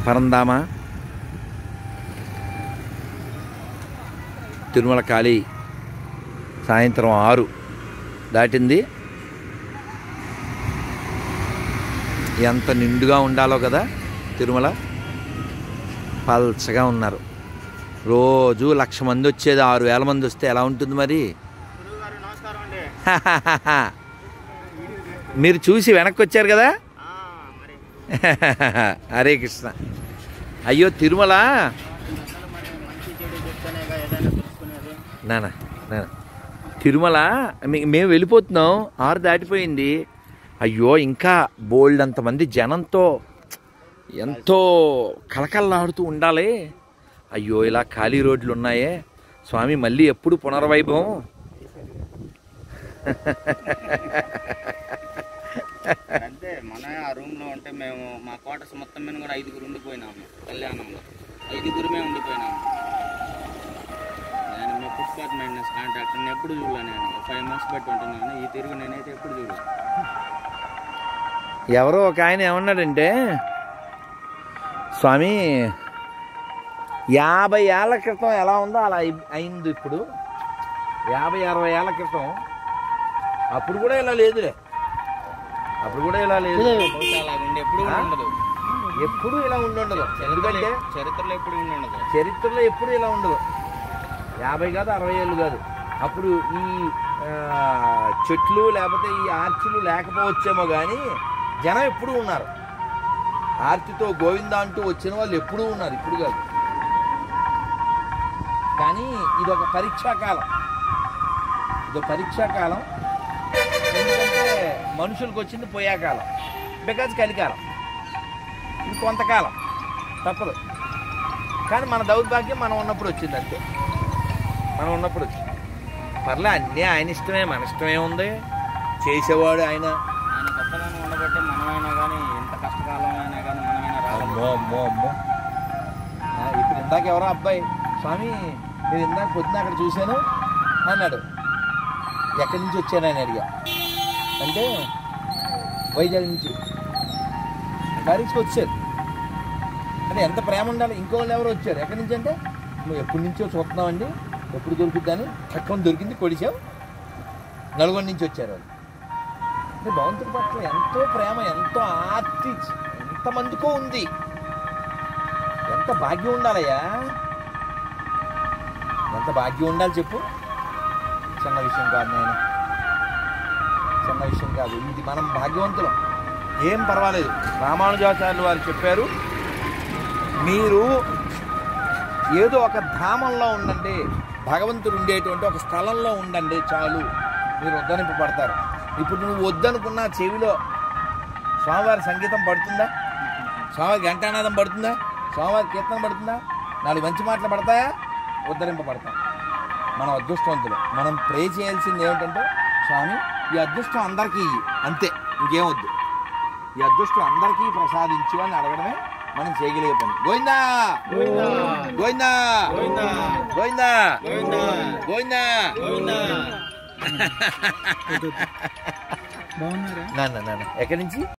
పరందామ తిరుమల ఖాళీ సాయంత్రం ఆరు దాటింది ఎంత నిండుగా ఉండాలో కదా తిరుమల పల్చగా ఉన్నారు రోజు లక్ష మంది వచ్చేది ఆరు వేల మంది వస్తే ఎలా ఉంటుంది మరి గురువుగారు నమస్కారం అండి మీరు చూసి వెనక్కి వచ్చారు కదా ఆ, మరి హరే కృష్ణ అయ్యో తిరుమల అసలు మరి మంచి చెడు చెప్తేనేగా ఏదైనా తెలుసుకునేది నానా నానా తిరుమల మే- మేము వెళ్ళిపోతున్నాం ఆరు దాటిపోయింది అయ్యో ఇంకా బోల్డ్ అంతమంది జనంతో ఎంతో కలకల్లాడుతూ ఉండాలి అయ్యో ఇలా ఖాళీ రోడ్లు ఉన్నాయే స్వామి మళ్ళీ ఎప్పుడు పునర్వైభవం అంతే మన ఆ రూమ్ లో ఉంటే మేము మా క్వార్టర్స్ మొత్తం మీద కూడా ఐదుగురు ఉండిపోయినాము కళ్యాణంలో ఐదుగురమే ఉండిపోయినాము నేను మీ ఫుట్పాత్ మెయింటెనెన్స్ కాంట్రాక్టర్ నేను ఎప్పుడు చూడలే నేను ఫైవ్ మంత్స్ బట్టి ఉంటున్నాను ఈ తిరుగు నేనైతే ఎప్పుడు చూడలేదు ఎవరో ఒక ఆయన ఏమన్నాడంటే స్వామి యాభై ఏళ్ళ క్రితం ఎలా ఉందో అలా అయి- అయింది ఇప్పుడు యాభై అరవై ఏళ్ళ క్రితం అప్పుడు కూడా ఇలా లేదులే అప్పుడు కూడా ఇలా లేదు బహుశా అలా ఉండి ఎప్పుడు ఆ? ఉండదు ఎప్పుడు ఇలా ఉండుండదు ఎందుకంటే చరిత్రలో చరిత్రలో ఎప్పుడు ఉండి ఉండదు చరిత్రలో ఎప్పుడు ఇలా ఉండదు యాభై కాదు అరవై ఏళ్ళు కాదు అప్పుడు ఈ ఆ, చెట్లు లేకపోతే ఈ ఆర్చిలు లేకపోవచ్చేమో కానీ జనం ఎప్పుడూ ఉన్నారు ఆర్చితో గోవింద అంటూ వచ్చిన వాళ్ళు ఎప్పుడూ ఉన్నారు ఇప్పుడు కాదు కానీ ఇది ఒక పరీక్షా కాలం ఇది ఒక పరీక్షా కాలం ఎందుకంటే మనుషులకు వచ్చింది పోయా కాలం బికాజ్ కలికాలం ఇది కొంతకాలం తప్పదు కానీ మన దౌర్భాగ్యం మనం ఉన్నప్పుడు వచ్చింది అంతే మనం ఉన్నప్పుడు వచ్చింది పర్లే అన్నీ ఆయన ఇష్టమే మన ఇష్టమే ఉంది చేసేవాడు ఆయన ఆయన గొప్పదనం ఉండబట్టి మనమైనా కానీ ఎంత కష్టకాలం అయినా కానీ మనమైనా అమ్మో రాగలం అమ్మో అమ్మో ఆ, ఇప్పుడు ఇందాక ఎవరో అబ్బాయి స్వామి నేను ఇందాక పొద్దున అక్కడ చూశాను అన్నాడు ఎక్కడి నుంచి వచ్చాను అని అడిగా అంటే వైజాగ్ నుంచి గారికి వచ్చారు అంటే ఎంత ప్రేమ ఉండాలి ఇంకో వాళ్ళు ఎవరో వచ్చారు ఎక్కడి నుంచి అంటే నువ్వు ఎప్పటి నుంచో చూస్తున్నామండి ఎప్పుడు దొరుకుద్దని తక్కువ దొరికింది కొడిచావు నలుగురు నుంచి వచ్చారు వాళ్ళు అంటే భగవంతుడి పట్ల ఎంతో ప్రేమ ఎంతో ఆర్తి ఎంతమందికో ఉంది ఎంత భాగ్యం ఉండాలయ్యా ఎంత భాగ్యం ఉండాలి చెప్పు చిన్న విషయం కాదు నేను చిన్న విషయం కాదు ఇది మనం భాగ్యవంతులం ఏం పర్వాలేదు రామానుజాచార్యులు వారు చెప్పారు మీరు ఏదో ఒక ధామంలో ఉండండి భగవంతుడు ఉండేటువంటి ఒక స్థలంలో ఉండండి చాలు మీరు ఉద్ధరింపబడతారు ఇప్పుడు నువ్వు వద్దనుకున్న చెవిలో స్వామివారి సంగీతం పడుతుందా స్వామివారి ఘంటానాదం పడుతుందా స్వామివారి కీర్తన పడుతుందా నాలుగు మంచి మాటలు పడతాయా ఉద్ధరింపబడతాం మనం అదృష్టవంతులు మనం ప్రే చేయాల్సింది ఏమిటంటే స్వామి ఈ అదృష్టం అందరికీ ఇయ్యి అంతే ఇంకేం వద్దు ఈ అదృష్టం అందరికీ ప్రసాదించు అని అడగడమే మనం చేయగలిగే పని గోవిందా గోవిందా గోవిందా గోవిందా నాన్న నాన్న ఎక్కడి నుంచి